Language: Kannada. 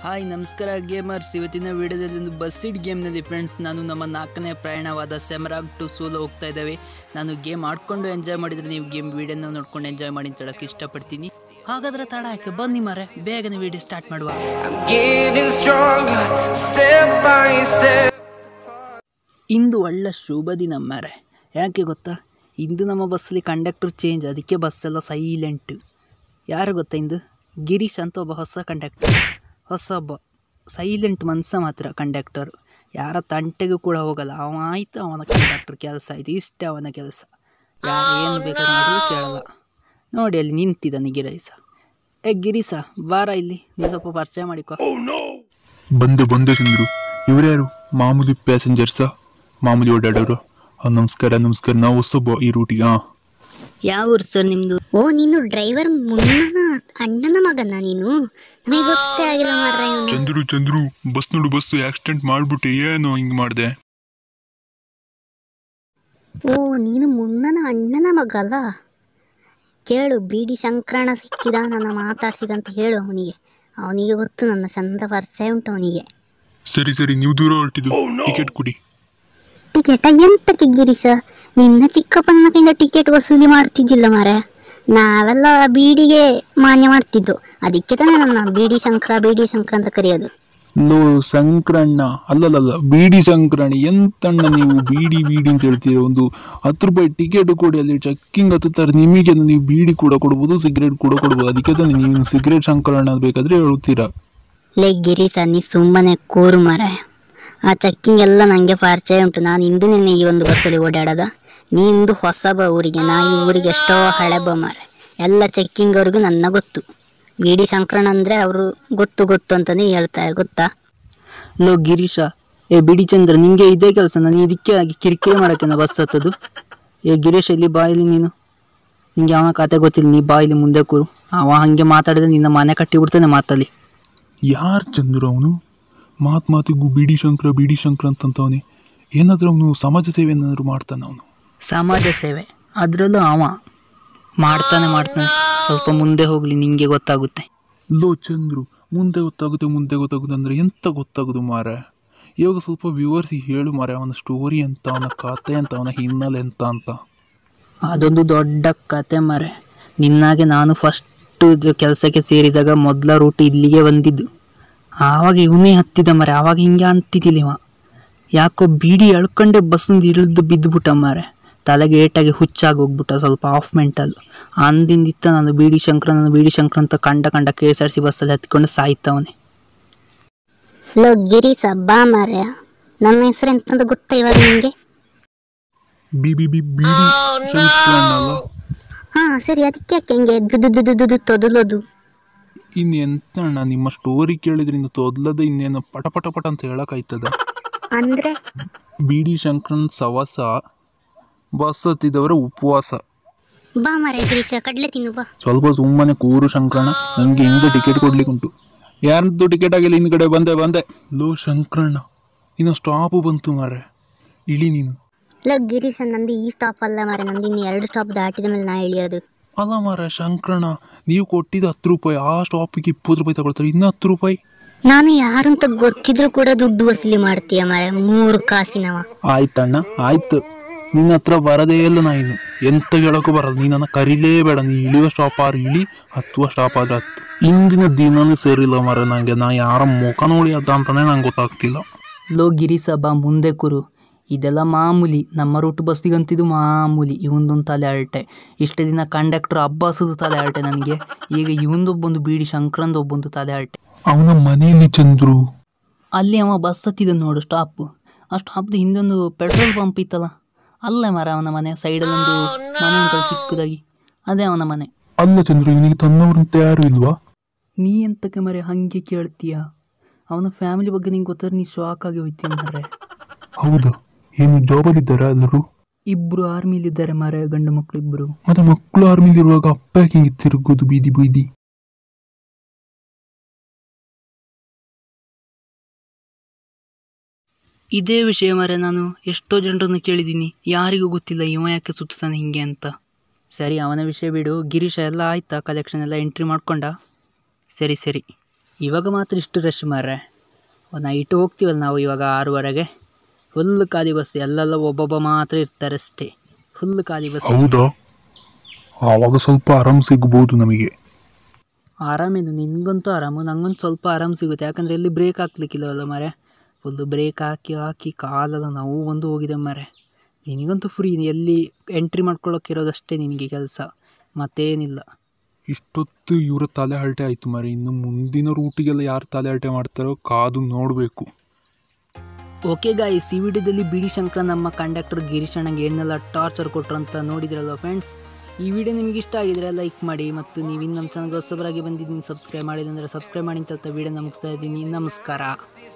ಹಾಯ್ ನಮಸ್ಕಾರ ಗೇಮರ್ಸ್ ಇವತ್ತಿನ ವಿಡಿಯೋದಲ್ಲಿ ಒಂದು ಬಸ್ಸಿಡ್ ಗೇಮ್ನಲ್ಲಿ ಫ್ರೆಂಡ್ಸ್ ನಾನು ನಮ್ಮ ನಾಲ್ಕನೇ ಪ್ರಯಾಣವಾದ ಸೆಮರಾಗ್ ಟು ಸೋಲೋ ಹೋಗ್ತಾ ಇದ್ದಾವೆ ನಾನು ಗೇಮ್ ಆಡ್ಕೊಂಡು ಎಂಜಾಯ್ ಮಾಡಿದರೆ ನೀವು ಗೇಮ್ ವಿಡಿಯೋನ ನೋಡ್ಕೊಂಡು ಎಂಜಾಯ್ ಮಾಡಿ ಅಂತ ಹೇಳಕ್ಕೆ ಇಷ್ಟಪಡ್ತೀನಿ ಹಾಗಾದ್ರೆ ತಡ ಯಾಕೆ ಬನ್ನಿ ಮಾರೆ ಬೇಗನೆ ವಿಡಿಯೋ ಸ್ಟಾರ್ಟ್ ಮಾಡುವ I'm getting stronger, step by step. ಇಂದು ಒಳ್ಳೆ ಶುಭ ದಿನ ಮಾರೆ ಯಾಕೆ ಗೊತ್ತಾ ಇಂದು ನಮ್ಮ ಬಸ್ಸಲ್ಲಿ ಕಂಡಕ್ಟರ್ ಚೇಂಜ್ ಅದಕ್ಕೆ ಬಸ್ಸೆಲ್ಲ ಸೈಲೆಂಟು ಯಾರು ಗೊತ್ತಾ ಇಂದು ಗಿರೀಶ್ ಅಂತ ಒಬ್ಬ ಹೊಸ ಕಂಡಕ್ಟರ್ ಹೊಸ ಒಬ್ಬ ಸೈಲೆಂಟ್ ಮನ್ಸ ಮಾತ್ರ ಕಂಡಕ್ಟರ್ ಯಾರ ತಂಟೆಗೂ ಕೂಡ ಹೋಗಲ್ಲ ಅವ ಆಯ್ತು ಅವನ ಕಂಡಕ್ಟರ್ ಕೆಲಸ ಆಯ್ತು ಇಷ್ಟೇ ಅವನ ಕೆಲಸ ಯಾರು ಏನು ಬೇಕಾದ್ರೂ ಮಾಡಿದ್ರು ಕೇಳಲ್ಲ ನೋಡಿ ಅಲ್ಲಿ ನಿಂತಿದ್ದಾನೆ ಗಿರೀಶ ಏ ಗಿರೀಶ ಬಾರ ಇಲ್ಲಿ ನೀನು ಸ್ವಲ್ಪ ಪರಿಚಯ ಮಾಡಿಕೊ ಬಂದು ಬಂದು ಚಂದ್ರು ಇವರ್ಯಾರು ಮಾಮೂಲಿ ಪ್ಯಾಸೆಂಜರ್ಸಾ ಮಾಮೂಲಿ ಓಡಾಡೋರು ಆ, ನಮಸ್ಕಾರ ನಮಸ್ಕಾರ ನಾವು ಹೊಸಬ ಈ ರೂಟಿಗೆ ಹಾಂ ಯಾವ ಊರು ಸರ್ ನಿಮ್ದು ಓ ನೀನು ಡ್ರೈವರ್ ಮುನ್ನನ ಅಣ್ಣನ ಮಗನ ನೀನು ನಮಗೆ ಗೊತ್ತೇ ಆಗಿಲ್ಲ ಮಾರ್ರ ಇವನು ಚಂದ್ರು ಚಂದ್ರು ಬಸ್ ನೋಡು ಬಸ್ ಆಕ್ಸಿಡೆಂಟ್ ಮಾಡ್ಬಿಟ್ಟು ಏನೋ ಹಿಂಗೆ ಮಾಡಿದೆ ಓ ನೀನು ಮುನ್ನನ ಅಣ್ಣನ ಮಗ ಅಲ್ಲ ಕೇಳು ಬಿಡಿ ಶಂಕರಣ ಸಿಕ್ಕಿದ ನನ್ನ ಮಾತಾಡ್ಸಿದಂತ ಹೇಳು ಅವನಿಗೆ ಅವನಿಗೆ ಗೊತ್ತು ನನ್ನ ಚಂದ ಪರಿಚಯ ಉಂಟು ಅವನಿಗೆ ಸರಿ ಸರಿ ನೀವು ದೂರ ಹೊರಟಿದ್ದು ಟಿಕೆಟ್ ಕೊಡಿ ಟಿಕೆಟ್ ಎಂತಕ್ಕೆ ಗಿರೀಶ ನಿನ್ನ ಚಿಕ್ಕಪ್ಪನ ಕೈಯಿಂದ ಟಿಕೆಟ್ ವಸೂಲಿ ಮಾಡ್ತಿದ್ದಿಲ್ಲ ಮಾರೆ ನಾವೆಲ್ಲ ಬೀಡಿಗೆ ಮಾನ್ಯ ಮಾಡ್ತಿದ್ದು ಅದಕ್ಕೆ ತಾನೇ ನನ್ನ ಬೀಡಿ ಶಂಕರ ಬೀಡಿ ಶಂಕರ ಅಂತ ಕರೆಯೋದು ಲೋ ಸಂಕ್ರಣ್ಣ ಅಲ್ಲಲ್ಲ ಬೀಡಿ ಸಂಕ್ರಣ ಎಂತಣ್ಣ ನೀವು ಬೀಡಿ ಬೀಡಿ ಅಂತ ಹೇಳ್ತೀರ ಒಂದು ಹತ್ತು ರೂಪಾಯಿ ಟಿಕೆಟ್ ಕೊಡಿ ಅಲ್ಲಿ ಚೆಕ್ಕಿಂಗ್ ಹತ್ತುತ್ತಾರೆ ನಿಮಗೆ ನೀವು ಬೀಡಿ ಕೂಡ ಕೊಡ್ಬೋದು ಸಿಗರೇಟ್ ಕೂಡ ಕೊಡ್ಬೋದು ಅದಕ್ಕೆ ತಾನೇ ನೀವು ಸಿಗರೇಟ್ ಸಂಕ್ರಣ ಬೇಕಾದ್ರೆ ಹೇಳ್ತೀರಾ ಲೇ ಗಿರೀಶ ನೀ ಸುಮ್ಮನೆ ಕೂರು ಮರ ಆ ಚೆಕ್ಕಿಂಗ್ ಎಲ್ಲ ನನಗೆ ಪರಿಚಯ ಉಂಟು ನಾನು ಇಂದು ನಿನ್ನೆ ಈ ಒಂದು ಬಸ್ಸಲ್ಲಿ ಓಡಾಡೋದ ನೀ ಇಂದು ಹೊಸಬ ಊರಿಗೆ ನಾ ಈ ಊರಿಗೆ ಎಷ್ಟೋ ಹಳೆಬ ಮರ ಎಲ್ಲ ಚೆಕ್ಕಿಂಗ್ ಅವ್ರಿಗೂ ನನ್ನ ಗೊತ್ತು ಬಿಡಿ ಶಂಕರಣ ಅಂದರೆ ಅವರು ಗೊತ್ತು ಗೊತ್ತು ಅಂತಲೇ ಹೇಳ್ತಾರೆ ಗೊತ್ತಾ ಲೋ ಗಿರೀಶ ಏ ಬಿಡಿ ಚಂದ್ರ ನಿಂಗೆ ಇದೇ ಕೆಲಸ ನಾನು ಇದಕ್ಕೆ ಆಗಿ ಕಿರಿಕಿರಿ ಮಾಡೋಕ್ಕೆ ನಾ ಬಸ್ ಹತ್ತದು ಏ ಗಿರೀಶ್ ಇಲ್ಲಿ ಬಾಯಿಲಿ ನೀನು ನಿಂಗೆ ಅವನ ಕತೆ ಗೊತ್ತಿಲ್ಲ ನೀ ಬಾಯಿಲಿ ಮುಂದೆ ಕೂರು ಅವ ಹಾಗೆ ಮಾತಾಡಿದ್ರೆ ನಿನ್ನ ಮನೆ ಕಟ್ಟಿ ಬಿಡ್ತಾನೆ ಮಾತಲ್ಲಿ ಯಾರು ಚಂದ್ರು ಅವನು ಮಾತು ಮಾತಿಗೂ ಬಿಡಿ ಶಂಕರ ಬಿಡಿ ಶಂಕರ ಅಂತಂತವನೆ ಏನಾದರೂ ಅವನು ಸಮಾಜ ಸೇವೆ ಏನಾದರೂ ಮಾಡ್ತಾನೆ ಅವನು ಸಮಾಜ ಸೇವೆ ಅದರಲ್ಲೂ ಅವ ಮಾಡ್ತಾನೆ ಮಾಡ್ತಾನೆ ಸ್ವಲ್ಪ ಮುಂದೆ ಹೋಗಲಿ ನಿಂಗೆ ಗೊತ್ತಾಗುತ್ತೆ ಲೋ ಚಂದ್ರು ಮುಂದೆ ಗೊತ್ತಾಗುತ್ತೆ ಮುಂದೆ ಗೊತ್ತಾಗುತ್ತೆ ಅಂದರೆ ಎಂತ ಗೊತ್ತಾಗೋದು ಮಾರ ಇವಾಗ ಸ್ವಲ್ಪ ವಿವರಿಸಿ ಹೇಳು ಮಾರ ಅವನ ಸ್ಟೋರಿ ಅಂತ ಅವನ ಕತೆ ಅಂತ ಅವನ ಹಿನ್ನೆಲೆ ಅಂತ ಅಂತ ಅದೊಂದು ದೊಡ್ಡ ಕತೆ ಮರೆ ನಿನ್ನಾಗೆ ನಾನು ಫಸ್ಟು ಕೆಲಸಕ್ಕೆ ಸೇರಿದಾಗ ಮೊದಲ ರೂಟ್ ಇಲ್ಲಿಗೆ ಬಂದಿದ್ದು ಆವಾಗ ಇವನೇ ಹತ್ತಿದ ಮರೆ ಆವಾಗ ಹಿಂಗೆ ಅಂತಿದ್ದಿಲ್ಲ ಇವ ಯಾಕೋ ಬೀಡಿ ಎಳ್ಕೊಂಡೆ ಬಸ್ಸಿಂದ ಇಳಿದು ಬಿದ್ದುಬಿಟ್ಟ ಮಾರೆ ತಲೆಗೆ ಏಟಾಗಿ ಹುಚ್ಚಾಗಿ ಹೋಗ್ಬಿಟ್ಟ ಸ್ವಲ್ಪ ಆಫ್ ಮೆಂಟಲ್ ಅಂದಿಂದಿತ್ತ ನಾನು ಬೀಡಿ ಶಂಕರ ನಾನು ಬೀಡಿ ಶಂಕರ ಅಂತ ಕಂಡ ಕಂಡ ಕೆ ಎಸ್ ಆರ್ ಸಿ ಬಸ್ಸಲ್ಲಿ ಹತ್ಕೊಂಡು ಸಾಯ್ತವನೆ ಲೋ ಗಿರೀಶ ಬಾ ಮಾರ್ಯ ನನ್ನ ಹೆಸರು ಎಂತಂತ ಗೊತ್ತಾ ಇವಾಗ ನಿಮಗೆ ಬಿ ಬಿ ಬಿ ಬಿಡಿ ಶಂಕರ ಅಲ್ಲ ಹಾಂ ಸರಿ ಅದಕ್ಕೆ ಯಾಕೆ ಹಿಂಗೆ ದುದು ದುದು ದುದು ತೊದಲೋದು ಇನ್ನು ಎಂತ ಅಣ್ಣ ನಿಮ್ಮ ಸ್ಟೋರಿ ಕೇಳಿದ್ರಿಂದ ತೊದ್ಲದ ಇನ್ನೇನು ಪಟ ಪಟ ಪಟ ಅಂತ ಹೇಳಕ್ಕಾಯ್ತದ ಅಂದರೆ ಬಿಡಿ ಶಂಕರನ್ ಸವಾಸ ಬಸ್ ಹತ್ತಿದವರ ಉಪವಾಸ ಬಾ ಮಾರ್ಯ ಗಿರೀಶ ಕಡಲೆ ತಿನ್ನು ಬಾ ಸ್ವಲ್ಪ ಸುಮ್ಮನೆ ಕೂರು ಶಂಕರಣ್ಣ ನನಗೆ ಹಿಂಗೆ ಟಿಕೆಟ್ ಕೊಡ್ಲಿಕ್ಕೆ ಉಂಟು ಯಾರ್ದು ಟಿಕೆಟ್ ಆಗಿಲ್ಲ ಹಿಂದ್ಗಡೆ ಬಂದೆ ಬಂದೆ ಲೋ ಶಂಕರಣ್ಣ ಇನ್ನು ಸ್ಟಾಪು ಬಂತು ಮಾರೆ ಇಳಿ ನೀನು ಇಲ್ಲ ಗಿರೀಶ ನಂದು ಈ ಸ್ಟಾಪ್ ಅಲ್ಲ ಮಾರೆ ನಂದು ಇನ್ನು ಎರಡು ಸ್ಟಾಪ್ ದಾಟಿದ ಮೇಲೆ ನಾ ಇಳಿಯೋದು ಅಲ್ಲ ಮಾರೆ ಶಂಕರಣ್ಣ ನೀವು ಕೊಟ್ಟಿದ್ದು ಹತ್ತು ರೂಪಾಯಿ ಆ ಸ್ಟಾಪಿಗೆ ಇಪ್ಪತ್ತು ರೂಪಾಯಿ ತಗೊಳ್ತಾರೆ ಇನ್ನು ಹತ್ತು ರೂಪಾಯಿ ನಾನು ಯಾರಂತ ಗೊತ್ತಿದ್ರು ಕೂಡ ದುಡ್ಡು ವಸೂಲಿ ಮಾಡ್ತೀಯ ಮಾರೆ ಮೂರು ಕಾಸಿನವ ಆಯ್ತಣ್ಣ ಆಯ್ತು ನಿನ್ನ ಹತ್ರ ಬರದೇ ಇಲ್ಲ ನಾ ಇನ್ನು ಎಂತ ಹೇಳೋಕ್ಕೂ ಬರಲ್ಲ ನೀ ನನ್ನ ಕರಿಲೇಬೇಡ ನೀ ಇಳಿಯುವ ಸ್ಟಾಪ್ ಆದ್ರೆ ಇಳಿ ಹತ್ತುವ ಸ್ಟಾಪ್ ಆದ್ರೆ ಹತ್ತು ಇಂದಿನ ದಿನನೂ ಸೇರಿಲ್ಲ ಮರ ನನಗೆ ನಾ ಯಾರ ಮುಖ ನೋಡಿ ಅದ ಅಂತಾನೆ ನಂಗೆ ಗೊತ್ತಾಗ್ತಿಲ್ಲ ಲೋ ಗಿರೀಶ ಬಾ ಮುಂದೆ ಕೂರು ಇದೆಲ್ಲ ಮಾಮೂಲಿ ನಮ್ಮ ರೂಟ್ ಬಸ್ಸಿಗಂತಿದ್ದು ಮಾಮೂಲಿ ಇವೊಂದೊಂದು ತಲೆ ಅರಟೆ ಇಷ್ಟು ದಿನ ಕಂಡಕ್ಟರ್ ಅಬ್ಬಾಸದ ತಲೆ ಅರಟೆ ನನಗೆ ಈಗ ಇವೊಂದೊಬ್ಬೊಂದು ಬೀಡಿ ಶಂಕರಂದು ಒಬ್ಬೊಂದು ತಲೆ ಅರಟೆ ಅವನ ಮನೆಯಲ್ಲಿ ಚಂದ್ರು ಅಲ್ಲಿ ಅವ ಬಸ್ ಹತ್ತಿದ ನೋಡು ಸ್ಟಾಪ್ ಆ ಸ್ಟಾಪ್ದು ಹಿಂದೊಂದು ಪೆಟ್ರೋಲ್ ಪಂಪ್ ಇತ್ತಲ್ಲ ಅಲ್ಲೇ ಮರ ಅವನ ಮನೆ ಸೈಡಲ್ಲೊಂದು ಮನೆ ಉಂಟಲ್ಲ ಚಿಕ್ಕದಾಗಿ ಅದೇ ಅವನ ಮನೆ ಅಲ್ಲ ಚಂದ್ರು ಇವನಿಗೆ ತನ್ನವ್ರಂತ ಯಾರು ಇಲ್ವಾ ನೀ ಎಂತಕ್ಕೆ ಮರೆ ಹಾಗೆ ಕೇಳ್ತೀಯ ಅವನ ಫ್ಯಾಮಿಲಿ ಬಗ್ಗೆ ನಿಂಗೆ ಗೊತ್ತಾದ್ರೆ ನೀ ಶಾಕ್ ಆಗಿ ಹೋಯ್ತೀಯ ಮರೆ ಹೌದಾ ಏನು ಜಾಬಲ್ಲಿದ್ದಾರಾ ಎಲ್ಲರೂ ಇಬ್ರು ಆರ್ಮಿಲಿದ್ದಾರೆ ಮರೆ ಗಂಡು ಮಕ್ಕಳು ಇಬ್ರು ಮತ್ತೆ ಮಕ್ಕಳು ಆರ್ಮಿಲಿ ಇರುವಾಗ ಅಪ್ಪ ಯಾಕೆ ಹಿಂಗೆ ತಿರುಗೋದು ಬೀದಿ ಬೀದಿ ಇದೇ ವಿಷಯ ಮರೆ ನಾನು ಎಷ್ಟೋ ಜನರನ್ನು ಕೇಳಿದ್ದೀನಿ ಯಾರಿಗೂ ಗೊತ್ತಿಲ್ಲ ಇವ ಯಾಕೆ ಸುತ್ತಾನೆ ಹಿಂಗೆ ಅಂತ ಸರಿ ಅವನ ವಿಷಯ ಬಿಡು ಗಿರೀಶ ಎಲ್ಲ ಆಯ್ತಾ ಕಲೆಕ್ಷನ್ ಎಲ್ಲ ಎಂಟ್ರಿ ಮಾಡ್ಕೊಂಡ ಸರಿ ಸರಿ ಇವಾಗ ಮಾತ್ರ ಇಷ್ಟು ರಶ್ ಮಾರ್ರೆ ನೈಟು ಹೋಗ್ತೀವಲ್ಲ ನಾವು ಇವಾಗ ಆರೂವರೆಗೆ ಫುಲ್ ಖಾಲಿ ಬಸ್ ಎಲ್ಲೆಲ್ಲ ಒಬ್ಬೊಬ್ಬ ಮಾತ್ರ ಇರ್ತಾರೆ ಅಷ್ಟೇ ಫುಲ್ ಖಾಲಿ ಬಸ್ ಹೌದಾ ಆವಾಗ ಸ್ವಲ್ಪ ಆರಾಮ್ ಸಿಗ್ಬೋದು ನಮಗೆ ಆರಾಮೇನು ನಿನಗಂತೂ ಆರಾಮು ನಂಗಂತೂ ಸ್ವಲ್ಪ ಆರಾಮ್ ಸಿಗುತ್ತೆ ಯಾಕಂದರೆ ಎಲ್ಲಿ ಬ್ರೇಕ್ ಹಾಕ್ಲಿಕ್ಕಿಲ್ಲವಲ್ಲ ಮರೆ ಫುಲ್ಲು ಬ್ರೇಕ್ ಹಾಕಿ ಹಾಕಿ ಕಾಲೆಲ್ಲ ನೋವು ಬಂದು ಹೋಗಿದೆ ಮರೆ ನಿನಗಂತೂ ಫ್ರೀ ಎಲ್ಲಿ ಎಂಟ್ರಿ ಮಾಡ್ಕೊಳ್ಳೋಕ್ಕಿರೋದಷ್ಟೇ ನಿನಗೆ ಕೆಲಸ ಮತ್ತೇನಿಲ್ಲ ಇಷ್ಟೊತ್ತು ಇವರ ತಲೆ ಹರಟೆ ಆಯ್ತು ಮಾರೆ ಇನ್ನು ಮುಂದಿನ ರೂಟಿಗೆಲ್ಲ ಯಾರು ತಲೆ ಹರಟೆ ಮಾಡ್ತಾರೋ ಕಾದು ನೋಡಬೇಕು ಓಕೆ ಗಾಯ್ಸ್ ಈ ವಿಡಿಯೋದಲ್ಲಿ ಬಿಡಿ ಶಂಕರ ನಮ್ಮ ಕಂಡಕ್ಟರ್ ಗಿರೀಶ್ ಅಣ್ಣಗೆ ಏನೆಲ್ಲ ಟಾರ್ಚರ್ ಕೊಟ್ಟರು ಅಂತ ನೋಡಿದ್ರಲ್ಲ ಫ್ರೆಂಡ್ಸ್ ಈ ವಿಡಿಯೋ ನಿಮಗೆ ಇಷ್ಟ ಆಗಿದ್ರೆ ಲೈಕ್ ಮಾಡಿ ಮತ್ತು ನೀವು ಇನ್ನು ನಮ್ಮ ಚಾನಲ್ಗೆ ಹೊಸಬರಾಗಿ ಬಂದಿದ್ದೀನಿ ಸಬ್ಸ್ಕ್ರೈಬ್ ಮಾಡಿದ್ರೆ ಸಬ್ಸ್ಕ್ರೈಬ್ ಮಾಡಿ ಅಂತ ವಿಡಿಯೋನ ಮುಗಿಸ್ತಾ ಇದ್ದೀನಿ ನಮಸ್ಕಾರ